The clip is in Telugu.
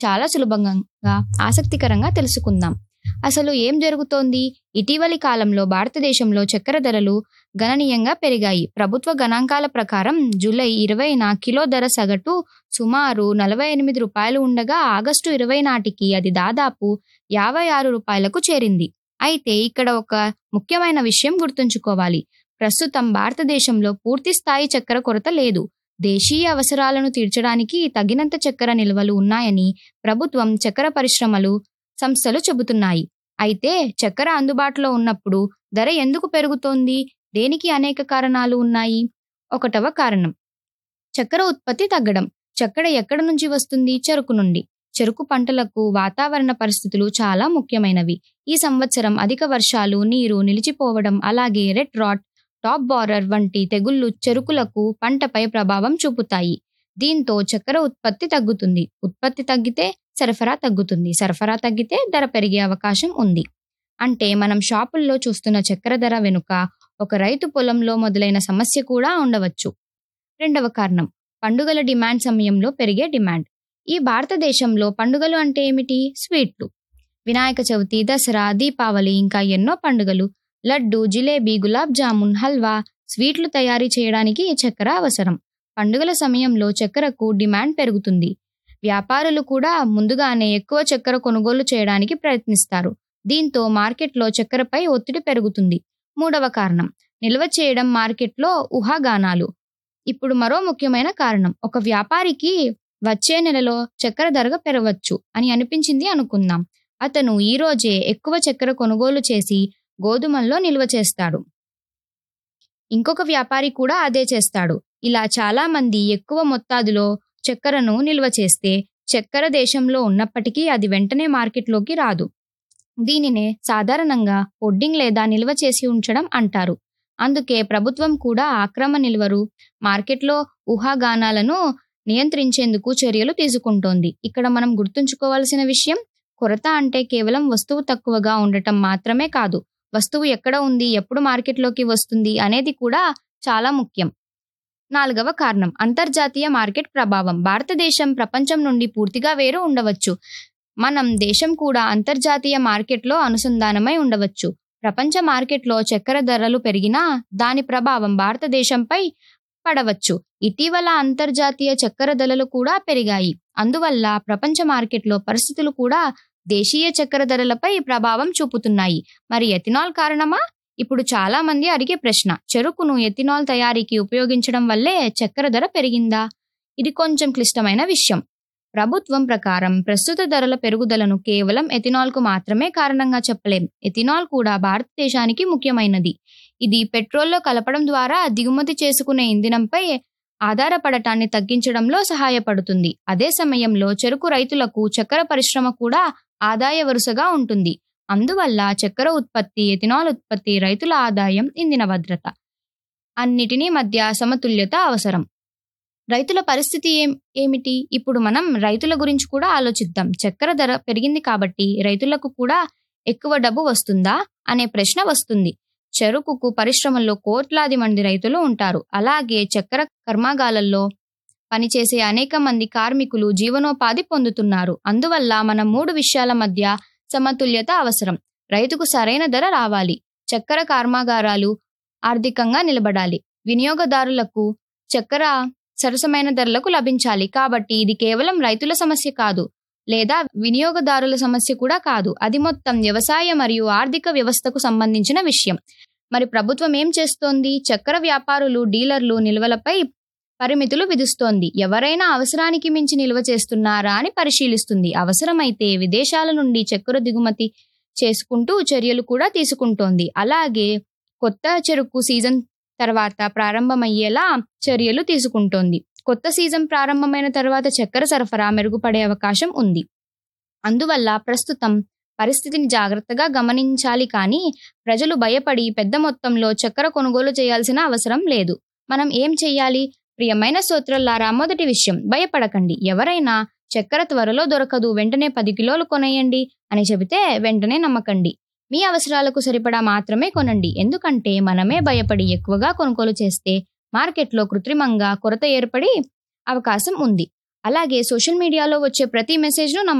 చాలా సులభంగా ఆసక్తికరంగా తెలుసుకుందాం అసలు ఏం జరుగుతోంది ఇటీవలి కాలంలో భారతదేశంలో చక్కెర ధరలు గణనీయంగా పెరిగాయి ప్రభుత్వ గణాంకాల ప్రకారం జూలై ఇరవైన కిలో ధర సగటు సుమారు నలభై ఎనిమిది రూపాయలు ఉండగా ఆగస్టు ఇరవై నాటికి అది దాదాపు యాభై ఆరు రూపాయలకు చేరింది అయితే ఇక్కడ ఒక ముఖ్యమైన విషయం గుర్తుంచుకోవాలి ప్రస్తుతం భారతదేశంలో పూర్తి స్థాయి చక్కెర కొరత లేదు దేశీయ అవసరాలను తీర్చడానికి తగినంత చక్కెర నిల్వలు ఉన్నాయని ప్రభుత్వం చక్కెర పరిశ్రమలు సంస్థలు చెబుతున్నాయి అయితే చక్కెర అందుబాటులో ఉన్నప్పుడు ధర ఎందుకు పెరుగుతోంది దేనికి అనేక కారణాలు ఉన్నాయి ఒకటవ కారణం చక్కెర ఉత్పత్తి తగ్గడం చక్కెర ఎక్కడ నుంచి వస్తుంది చెరుకు నుండి చెరుకు పంటలకు వాతావరణ పరిస్థితులు చాలా ముఖ్యమైనవి ఈ సంవత్సరం అధిక వర్షాలు నీరు నిలిచిపోవడం అలాగే రెడ్ రాట్ టాప్ బారర్ వంటి తెగుళ్లు చెరుకులకు పంటపై ప్రభావం చూపుతాయి దీంతో చక్కెర ఉత్పత్తి తగ్గుతుంది ఉత్పత్తి తగ్గితే సరఫరా తగ్గుతుంది సరఫరా తగ్గితే ధర పెరిగే అవకాశం ఉంది అంటే మనం షాపుల్లో చూస్తున్న చక్కెర ధర వెనుక ఒక రైతు పొలంలో మొదలైన సమస్య కూడా ఉండవచ్చు రెండవ కారణం పండుగల డిమాండ్ సమయంలో పెరిగే డిమాండ్ ఈ భారతదేశంలో పండుగలు అంటే ఏమిటి స్వీట్లు వినాయక చవితి దసరా దీపావళి ఇంకా ఎన్నో పండుగలు లడ్డు జిలేబీ గులాబ్ జామున్ హల్వా స్వీట్లు తయారీ చేయడానికి చక్కెర అవసరం పండుగల సమయంలో చక్కెరకు డిమాండ్ పెరుగుతుంది వ్యాపారులు కూడా ముందుగానే ఎక్కువ చక్కెర కొనుగోలు చేయడానికి ప్రయత్నిస్తారు దీంతో మార్కెట్లో చక్కెరపై ఒత్తిడి పెరుగుతుంది మూడవ కారణం నిల్వ చేయడం మార్కెట్లో ఊహాగానాలు ఇప్పుడు మరో ముఖ్యమైన కారణం ఒక వ్యాపారికి వచ్చే నెలలో చక్కెర ధర పెరగవచ్చు అని అనిపించింది అనుకుందాం అతను ఈ రోజే ఎక్కువ చక్కెర కొనుగోలు చేసి గోధుమల్లో నిల్వ చేస్తాడు ఇంకొక వ్యాపారి కూడా అదే చేస్తాడు ఇలా చాలా మంది ఎక్కువ మొత్తాదులో చక్కెరను నిల్వ చేస్తే చక్కెర దేశంలో ఉన్నప్పటికీ అది వెంటనే మార్కెట్లోకి రాదు దీనినే సాధారణంగా పొడ్డింగ్ లేదా నిల్వ చేసి ఉంచడం అంటారు అందుకే ప్రభుత్వం కూడా ఆక్రమ నిల్వరు మార్కెట్లో ఊహాగానాలను నియంత్రించేందుకు చర్యలు తీసుకుంటోంది ఇక్కడ మనం గుర్తుంచుకోవాల్సిన విషయం కొరత అంటే కేవలం వస్తువు తక్కువగా ఉండటం మాత్రమే కాదు వస్తువు ఎక్కడ ఉంది ఎప్పుడు మార్కెట్లోకి వస్తుంది అనేది కూడా చాలా ముఖ్యం నాలుగవ కారణం అంతర్జాతీయ మార్కెట్ ప్రభావం భారతదేశం ప్రపంచం నుండి పూర్తిగా వేరు ఉండవచ్చు మనం దేశం కూడా అంతర్జాతీయ మార్కెట్లో అనుసంధానమై ఉండవచ్చు ప్రపంచ మార్కెట్లో చక్కెర ధరలు పెరిగినా దాని ప్రభావం భారతదేశంపై పడవచ్చు ఇటీవల అంతర్జాతీయ చక్కెర ధరలు కూడా పెరిగాయి అందువల్ల ప్రపంచ మార్కెట్లో పరిస్థితులు కూడా దేశీయ చక్కెర ధరలపై ప్రభావం చూపుతున్నాయి మరి ఎథినాల్ కారణమా ఇప్పుడు చాలా మంది అడిగే ప్రశ్న చెరుకును ఎథినాల్ తయారీకి ఉపయోగించడం వల్లే చక్కెర ధర పెరిగిందా ఇది కొంచెం క్లిష్టమైన విషయం ప్రభుత్వం ప్రకారం ప్రస్తుత ధరల పెరుగుదలను కేవలం ఎథినాల్కు మాత్రమే కారణంగా చెప్పలేం ఎథినాల్ కూడా భారతదేశానికి ముఖ్యమైనది ఇది పెట్రోల్లో కలపడం ద్వారా దిగుమతి చేసుకునే ఇంధనంపై ఆధారపడటాన్ని తగ్గించడంలో సహాయపడుతుంది అదే సమయంలో చెరుకు రైతులకు చక్కెర పరిశ్రమ కూడా ఆదాయ వరుసగా ఉంటుంది అందువల్ల చక్కెర ఉత్పత్తి ఎథినాల్ ఉత్పత్తి రైతుల ఆదాయం ఇంధన భద్రత అన్నిటినీ మధ్య సమతుల్యత అవసరం రైతుల పరిస్థితి ఏం ఏమిటి ఇప్పుడు మనం రైతుల గురించి కూడా ఆలోచిద్దాం చక్కెర ధర పెరిగింది కాబట్టి రైతులకు కూడా ఎక్కువ డబ్బు వస్తుందా అనే ప్రశ్న వస్తుంది చెరుకుకు పరిశ్రమల్లో కోట్లాది మంది రైతులు ఉంటారు అలాగే చక్కెర కర్మాగాలల్లో పనిచేసే అనేక మంది కార్మికులు జీవనోపాధి పొందుతున్నారు అందువల్ల మన మూడు విషయాల మధ్య సమతుల్యత అవసరం రైతుకు సరైన ధర రావాలి చక్కెర కర్మాగారాలు ఆర్థికంగా నిలబడాలి వినియోగదారులకు చక్కెర సరసమైన ధరలకు లభించాలి కాబట్టి ఇది కేవలం రైతుల సమస్య కాదు లేదా వినియోగదారుల సమస్య కూడా కాదు అది మొత్తం వ్యవసాయ మరియు ఆర్థిక వ్యవస్థకు సంబంధించిన విషయం మరి ప్రభుత్వం ఏం చేస్తోంది చక్కెర వ్యాపారులు డీలర్లు నిల్వలపై పరిమితులు విధిస్తోంది ఎవరైనా అవసరానికి మించి నిల్వ చేస్తున్నారా అని పరిశీలిస్తుంది అవసరమైతే విదేశాల నుండి చక్కెర దిగుమతి చేసుకుంటూ చర్యలు కూడా తీసుకుంటోంది అలాగే కొత్త చెరుకు సీజన్ తర్వాత ప్రారంభమయ్యేలా చర్యలు తీసుకుంటోంది కొత్త సీజన్ ప్రారంభమైన తర్వాత చక్కెర సరఫరా మెరుగుపడే అవకాశం ఉంది అందువల్ల ప్రస్తుతం పరిస్థితిని జాగ్రత్తగా గమనించాలి కానీ ప్రజలు భయపడి పెద్ద మొత్తంలో చక్కెర కొనుగోలు చేయాల్సిన అవసరం లేదు మనం ఏం చెయ్యాలి ప్రియమైన స్తోత్రులారా మొదటి విషయం భయపడకండి ఎవరైనా చక్కెర త్వరలో దొరకదు వెంటనే పది కిలోలు కొనేయండి అని చెబితే వెంటనే నమ్మకండి మీ అవసరాలకు సరిపడా మాత్రమే కొనండి ఎందుకంటే మనమే భయపడి ఎక్కువగా కొనుగోలు చేస్తే మార్కెట్లో కృత్రిమంగా కొరత ఏర్పడి అవకాశం ఉంది అలాగే సోషల్ మీడియాలో వచ్చే ప్రతి మెసేజ్ను